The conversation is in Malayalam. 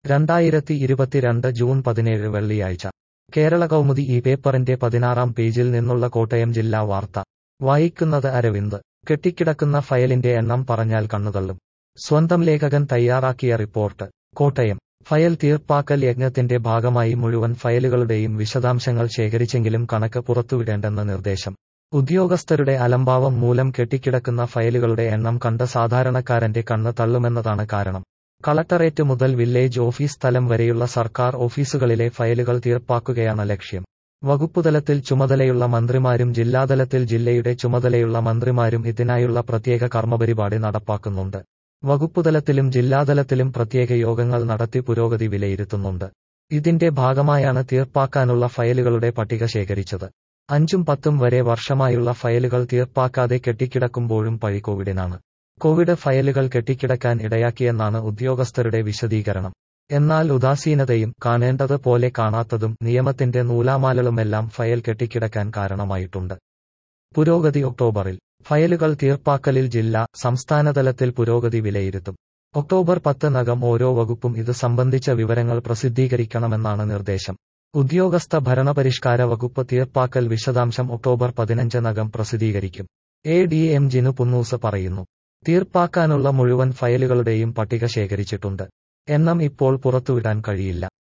രണ്ടായിരത്തി ഇരുപത്തിരണ്ട് ജൂൺ പതിനേഴ് വെള്ളിയാഴ്ച കേരള കൗമുദി ഈ പേപ്പറിന്റെ പതിനാറാം പേജിൽ നിന്നുള്ള കോട്ടയം ജില്ലാ വാർത്ത വായിക്കുന്നത് അരവിന്ദ് കെട്ടിക്കിടക്കുന്ന ഫയലിന്റെ എണ്ണം പറഞ്ഞാൽ കണ്ണുതള്ളും സ്വന്തം ലേഖകൻ തയ്യാറാക്കിയ റിപ്പോർട്ട് കോട്ടയം ഫയൽ തീർപ്പാക്കൽ യജ്ഞത്തിന്റെ ഭാഗമായി മുഴുവൻ ഫയലുകളുടെയും വിശദാംശങ്ങൾ ശേഖരിച്ചെങ്കിലും കണക്ക് പുറത്തുവിടേണ്ടെന്ന് നിർദ്ദേശം ഉദ്യോഗസ്ഥരുടെ അലംഭാവം മൂലം കെട്ടിക്കിടക്കുന്ന ഫയലുകളുടെ എണ്ണം കണ്ട സാധാരണക്കാരന്റെ കണ്ണ് തള്ളുമെന്നതാണ് കാരണം കളക്ടറേറ്റ് മുതൽ വില്ലേജ് ഓഫീസ് തലം വരെയുള്ള സർക്കാർ ഓഫീസുകളിലെ ഫയലുകൾ തീർപ്പാക്കുകയാണ് ലക്ഷ്യം വകുപ്പുതലത്തിൽ ചുമതലയുള്ള മന്ത്രിമാരും ജില്ലാതലത്തിൽ ജില്ലയുടെ ചുമതലയുള്ള മന്ത്രിമാരും ഇതിനായുള്ള പ്രത്യേക കർമ്മപരിപാടി നടപ്പാക്കുന്നുണ്ട് വകുപ്പുതലത്തിലും ജില്ലാതലത്തിലും പ്രത്യേക യോഗങ്ങൾ നടത്തി പുരോഗതി വിലയിരുത്തുന്നുണ്ട് ഇതിന്റെ ഭാഗമായാണ് തീർപ്പാക്കാനുള്ള ഫയലുകളുടെ പട്ടിക ശേഖരിച്ചത് അഞ്ചും പത്തും വരെ വർഷമായുള്ള ഫയലുകൾ തീർപ്പാക്കാതെ കെട്ടിക്കിടക്കുമ്പോഴും പഴി കോവിഡിനാണ് കോവിഡ് ഫയലുകൾ കെട്ടിക്കിടക്കാൻ ഇടയാക്കിയെന്നാണ് ഉദ്യോഗസ്ഥരുടെ വിശദീകരണം എന്നാൽ ഉദാസീനതയും കാണേണ്ടത് പോലെ കാണാത്തതും നിയമത്തിന്റെ നൂലാമാലകളുമെല്ലാം ഫയൽ കെട്ടിക്കിടക്കാൻ കാരണമായിട്ടുണ്ട് പുരോഗതി ഒക്ടോബറിൽ ഫയലുകൾ തീർപ്പാക്കലിൽ ജില്ല സംസ്ഥാനതലത്തിൽ പുരോഗതി വിലയിരുത്തും ഒക്ടോബർ പത്തിനകം ഓരോ വകുപ്പും ഇത് സംബന്ധിച്ച വിവരങ്ങൾ പ്രസിദ്ധീകരിക്കണമെന്നാണ് നിർദ്ദേശം ഉദ്യോഗസ്ഥ ഭരണപരിഷ്കാര വകുപ്പ് തീർപ്പാക്കൽ വിശദാംശം ഒക്ടോബർ പതിനഞ്ചിനകം പ്രസിദ്ധീകരിക്കും A D M Jinu Punnoose പറയുന്നു തീർപ്പാക്കാനുള്ള മുഴുവൻ ഫയലുകളുടെയും പട്ടിക ശേഖരിച്ചിട്ടുണ്ട് എണ്ണം ഇപ്പോൾ പുറത്തുവിടാൻ കഴിയില്ല